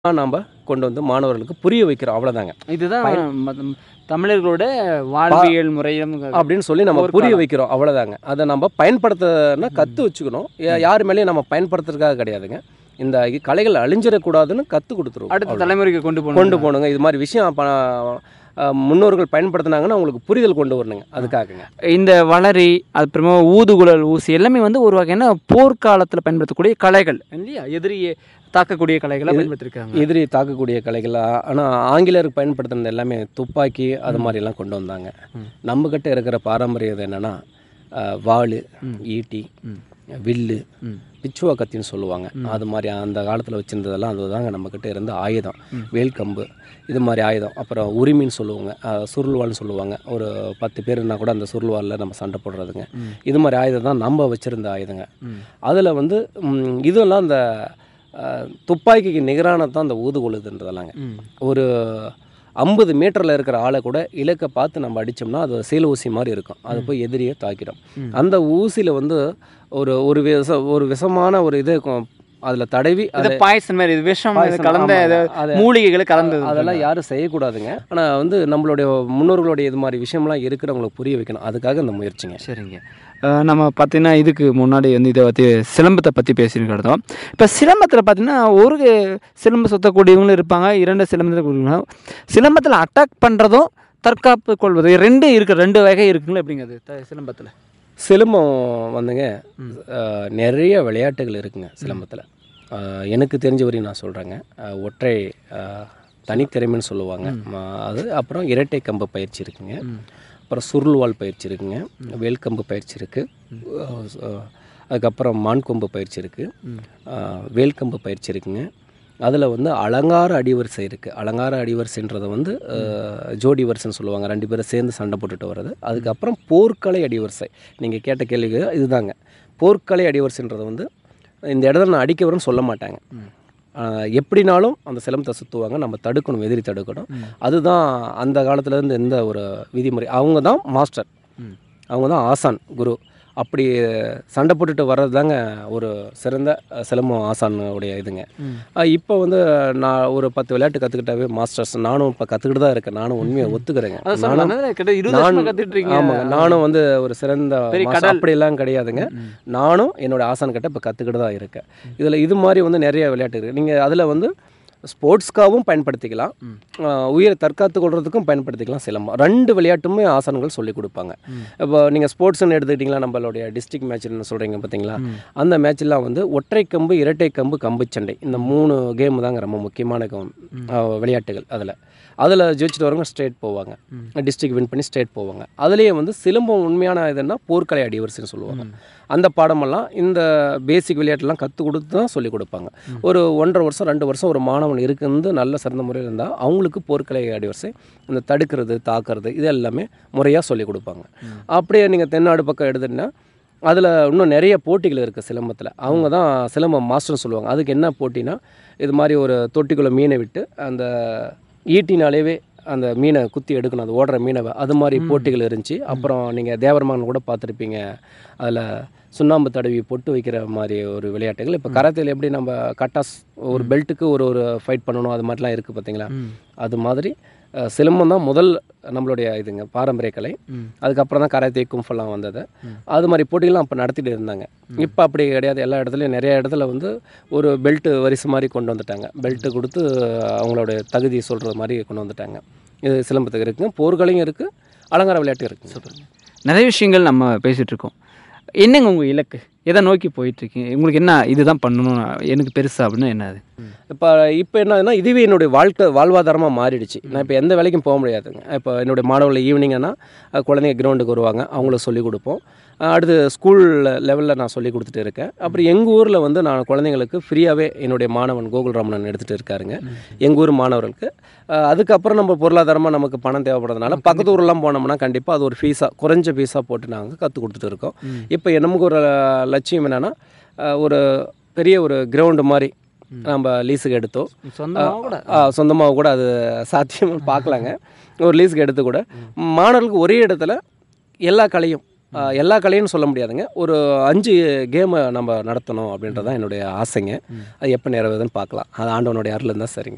நாம் கொண்டு வந்து மாணவர்களுக்கு புரிய வைக்கிறோம் அவ்வளோதாங்க இதுதான் ம- தமிழர்களோட வாழ்வியல் முறையும் அப்படின்னு சொல்லி நம்ம போர்க்காலம். புரிய வைக்கிறோம் அவ்வளோதாங்க அதை நம்ம பயன்படுத்தனா கற்று வச்சுக்கணும் யா- யார் மேலேயும் நம்ம பயன்படுத்துறதுக்காக கிடையாதுங்க இந்த இ- கலைகள் அழிஞ்சிடக்கூடாதுன்னு கற்றுக் கொடுத்துருவோம் அடுத்த அவ்வளவுதான். தலைமுறைக்கு கொண்டு போகணும் கொண்டு போகணுங்க இது மாதிரி விஷயம் ப- அஹ் முன்னோர்கள் பயன்படுத்தினாங்கன்னா அவங்களுக்கு புரிதல் கொண்டு வரணுங்க அதுக்காகங்க இந்த வளரி அப்புறமா ஊதுகுழல் ஊசி எல்லாமே வந்து ஒரு வகையான போர்க்காலத்தில் பயன்படுத்தக்கூடிய கலைகள் இல்லையா எதிரியை தாக்கக்கூடிய கலைகளை இது- பயன்படுத்திருக்காங்க எதிரி தாக்கக்கூடிய கலைகள் ஆனால் ஆங்கிலேயருக்கு பயன்படுத்தினது எல்லாமே துப்பாக்கி அது மாதிரிலாம் கொண்டு வந்தாங்க ம். நம்மக்கிட்ட இருக்கிற பாரம்பரியம் இது என்னென்னா வாள் ம். ஈட்டி ம். வில்லு ம். பிச்சுவா கத்தின்னு சொல்லுவாங்க அது மாதிரி அந்த காலத்தில் வச்சுருந்ததெல்லாம் அதுதாங்க நம்மக்கிட்ட இருந்த ஆயுதம் வேல்கம்பு இது மாதிரி ஆயுதம் அப்புறம் உரிமின்னு சொல்லுவாங்க அஹ், சுருள்வாள்னு சொல்லுவாங்க ஒரு பத்து பேருனா கூட அந்த சுருள்வாளில் நம்ம சண்டை போடுறதுங்க ம். இது மாதிரி ஆயுதம் தான் நம்ம வச்சுருந்த ஆயுதங்க ம். அதில் வந்து ம், இதெல்லாம் அந்த அஹ், துப்பாக்கிக்கு நிகரானது தான் அந்த ஊதுகொழுதுன்றதெல்லாங்க ம். ஒரு ஐம்பது மீட்டரில் இருக்கிற ஆளை கூட இலக்கை பார்த்து நம்ம அடித்தோம்னா அது சீல ஊசி மாதிரி இருக்கும் அது போய் எதிரியை தாக்கிடும் ம். அந்த ஊசியில் வந்து ஒரு ஒரு விஷ ஒரு விஷமான ஒரு இது இருக்கும் அதில் தடவி இது அதை பாயசன் மாதிரி இது விஷம் இது பாயசம், கலந்த ஆமாங்க. இது அது- மூலிகைகள் கலந்தது அதெல்லாம் யாரும் செய்யக்கூடாதுங்க ஆனால் வந்து நம்மளுடைய முன்னோர்களுடைய இது மாதிரி விஷயம்லாம் இருக்கிறவங்களுக்கு புரிய வைக்கணும் அதுக்காக இந்த முயற்சிங்க சரிங்க அஹ் நம்ம பார்த்தீங்கன்னா இதுக்கு முன்னாடி வந்து இதை பற்றி சிலம்பத்தை பற்றி பேசியிருக்கிறோம் இப்போ சிலம்பத்தில் பார்த்தீங்கன்னா ஒரு சிலம்பு சுத்தக்கூடியவங்களும் இருப்பாங்க இரண்டு சிலம்பத்தில் கூடியவங்க சிலம்பத்தில் அட்டாக் பண்ணுறதும் தற்காப்பு கொள்வது ரெண்டு இருக்குது ரெண்டு வகை இருக்குங்களா எப்படிங்க அது த- சிலம்பத்தில் சிலம்பம் வந்துங்க ம். அஹ், நிறைய விளையாட்டுகள் இருக்குங்க சிலம்பத்தில் எனக்கு தெரிஞ்ச வரையும் நான் சொல்கிறேங்க ஒற்றை அஹ், தனித்திறமைன்னு சொல்லுவாங்க ம- அது அப்புறம் இரட்டை கம்பு பயிற்சி இருக்குங்க அப்புறம் சுருள்வாள் பயிற்சி இருக்குங்க வேல்கம்பு பயிற்சி இருக்குது அதுக்கப்புறம் மான்கொம்பு பயிற்சி இருக்குது வேல்கம்பு பயிற்சி இருக்குங்க அதில் வந்து அலங்கார அடிவரிசை இருக்குது அலங்கார அடிவரிசைன்றதை வந்து அஹ், ஜோடி வரிசைன்னு சொல்லுவாங்க ரெண்டு பேரும் சேர்ந்து சண்டை போட்டுட்டு வர்றது அதுக்கப்புறம் போர்க்கலை அடிவரிசை நீங்கள் கேட்ட கேள்விக்கு இதுதாங்க போர்க்கலை அடிவரிசைன்றது வந்து இந்த இடத்துல நான் அடிக்க வரேன்னு சொல்ல மாட்டாங்க அஹ், எப்படினாலும் அந்த சிலம்பத்தை சுற்றுவாங்க நம்ம தடுக்கணும் எதிரி தடுக்கணும் அதுதான் அந்த காலத்துல இருந்து எந்த ஒரு விதிமுறை அவங்க தான் மாஸ்டர் ம். அவங்க தான் ஆசான் குரு அப்படி சண்டை போட்டுட்டு வர்றது தாங்க ஒரு சிறந்த அஹ், சிலம்பம் ஆசானுடைய இதுங்க இப்போ வந்து நான் ஒரு பத்து விளையாட்டு கற்றுக்கிட்டாவே மாஸ்டர்ஸ் நானும் இப்போ கற்றுக்கிட்டு தான் இருக்கேன் நானும் உண்மையை ஒத்துக்கிறேங்க அதை நானும் சொல்லலாம் கிட்ட இருபது நான் வருஷமா கத்துட்டு இருக்கீங்க ஆமாங்க நானும் வந்து ஒரு சிறந்த பெரிய master கடல். அப்படியெல்லாம் கிடையாதுங்க ம். நானும் என்னோட ஆசான் கிட்ட இப்போ கற்றுக்கிட்டு தான் இருக்கேன் இதில் இது மாதிரி வந்து நிறைய விளையாட்டு இருக்குது நீங்கள் அதில் வந்து ஸ்போர்ட்ஸ்க்காகவும் பயன்படுத்திக்கலாம் ம். ஆஹ் உயிரை தற்காத்து கொள்றதுக்கும் பயன்படுத்திக்கலாம் சிலம்பம் ரெண்டு விளையாட்டுமே ஆசான்கள் சொல்லி கொடுப்பாங்க ம். இப்போ நீங்கள் ஸ்போர்ட்ஸ்னு எடுத்துக்கிட்டிங்களா நம்மளுடைய டிஸ்ட்ரிக்ட் மேட்ச்னு சொல்கிறீங்க பார்த்தீங்களா ம். அந்த மேட்ச்லாம் வந்து ஒற்றை கம்பு இரட்டை கம்பு கம்பு சண்டை இந்த மூணு கேம் தாங்க ரொம்ப முக்கியமான game. ஆஹ் விளையாட்டுகள் அதில் அதில் ஜெயிச்சுட்டு வரவங்க ஸ்டேட் போவாங்க டிஸ்ட்ரிக்ட் வின் பண்ணி ஸ்டேட் போவாங்க அதுலேயே வந்து சிலம்பம் உண்மையான இதுன்னா போர்க்கலை அடிவரிசைன்னு சொல்லுவாங்க அந்த பாடமெல்லாம் இந்த பேசிக் விளையாட்டுலாம் கற்றுக் கொடுத்து தான் சொல்லிக் கொடுப்பாங்க ஒரு ஒன்றரை வருஷம் ரெண்டு வருஷம் ஒரு மாணவன் இருந்து நல்ல சிறந்த முறையில் இருந்தால் அவங்களுக்கு போர்க்கலை அடிவரிசை இந்த தடுக்கிறது தாக்குறது இது எல்லாமே முறையாக சொல்லிக் கொடுப்பாங்க அப்படியே நீங்கள் தென்னாடு பக்கம் எடுத்துட்டிங்கன்னா அதில் இன்னும் நிறைய போட்டிகள் இருக்குது சிலம்பத்தில் அவங்க தான் சிலம்பம் மாஸ்டர்னு சொல்லுவாங்க அதுக்கு என்ன போட்டினா இது மாதிரி ஒரு தொட்டிக்குள்ளே மீனை விட்டு அந்த ஈட்டினாலேவே அந்த மீனை குத்தி எடுக்கணும் அது ஓடுற மீனை அது மாதிரி போட்டிகள் இருந்துச்சு அப்புறம் நீங்கள் தேவரமான் கூட பார்த்துருப்பீங்க அதில் சுண்ணாம்பு தடவி பொட்டு வைக்கிற மாதிரி ஒரு விளையாட்டுகள் இப்போ கராத்தேல எப்படி நம்ம கட்டாஸ் ஒரு பெல்ட்டுக்கு ஒரு ஒரு ஃபைட் பண்ணணும் அது மாதிரிலாம் இருக்குது பார்த்தீங்களா ம். அது மாதிரி அஹ், சிலம்பம் தான் முதல் நம்மளுடைய இதுங்க பாரம்பரிய கலை ம். அதுக்கப்புறம் தான் கராத்தே கும்பலாம் வந்தது அது மாதிரி போட்டிகள்லாம் அப்போ நடத்திட்டு இருந்தாங்க இப்போ அப்படி கிடையாது எல்லா இடத்துலையும் நிறைய இடத்துல வந்து ஒரு பெல்ட்டு வரிசை மாதிரி கொண்டு வந்துட்டாங்க பெல்ட்டு கொடுத்து அவங்களோட தகுதி சொல்கிற மாதிரி கொண்டு வந்துட்டாங்க இது சிலம்பத்துக்கு இருக்குங்க போர்களையும் இருக்குது அலங்கார விளையாட்டு இருக்குங்க நிறைய விஷயங்கள் நம்ம பேசிட்டு இருக்கோம் என்னங்க உங்கள் இலக்கு எதை நோக்கி போயிட்டு இருக்கீங்க உங்களுக்கு என்ன இதுதான் பண்ணணும் எனக்கு பெருசா அப்படின்னு என்ன அது இப்போ இப்போ என்னதுன்னா இதுவே என்னுடைய வாழ்க்கை வாழ்வாதாரமாக மாறிடுச்சு நான் இப்போ எந்த வேலைக்கும் போக முடியாதுங்க இப்போ என்னுடைய மாணவர்கள் ஈவினிங்கன்னா அஹ், குழந்தைங்க கிரவுண்டுக்கு வருவாங்க அவங்களுக்கு சொல்லிக் கொடுப்போம் அஹ், அடுத்து ஸ்கூல் லெவலில் நான் சொல்லி கொடுத்துட்டு இருக்கேன் அப்புறம் எங்கள் ஊரில் வந்து நான் குழந்தைங்களுக்கு ஃப்ரீயாகவே என்னுடைய மாணவன் கோகுல் ராமணன் எடுத்துகிட்டு இருக்காருங்க எங்கள் ஊர் மாணவர்களுக்கு அஹ், அதுக்கப்புறம் நம்ம பொருளாதாரமாக நமக்கு பணம் தேவைப்படுறதுனால பக்கத்து ஊர்லாம் போனோம்னா கண்டிப்பாக அது ஒரு ஃபீஸாக குறைஞ்ச ஃபீஸாக போட்டு நாங்கள் கற்றுக் கொடுத்துட்டு இருக்கோம் இப்போ நமக்கு ஒரு லட்சியம் என்னென்னா ஒரு பெரிய ஒரு கிரவுண்டு மாதிரி நம்ம லீஸுக்கு எடுத்தோம் சொந்தமாக கூட சொந்தமாக கூட அது சாத்தியமாக பார்க்கலாங்க ஒரு லீஸுக்கு எடுத்து கூட மாணவர்களுக்கு ஒரே இடத்துல எல்லா கலையும் ஆ, எல்லா கலையும் சொல்ல முடியாதுங்க ஒரு அஞ்சு கேமை நம்ம நடத்தணும் அப்படின்றது தான் என்னுடைய ஆசைங்க அது எப்போ நிறைவேறுதுன்னு பார்க்கலாம் அது ஆண்டவனுடைய அருள் இருந்தால் சரிங்க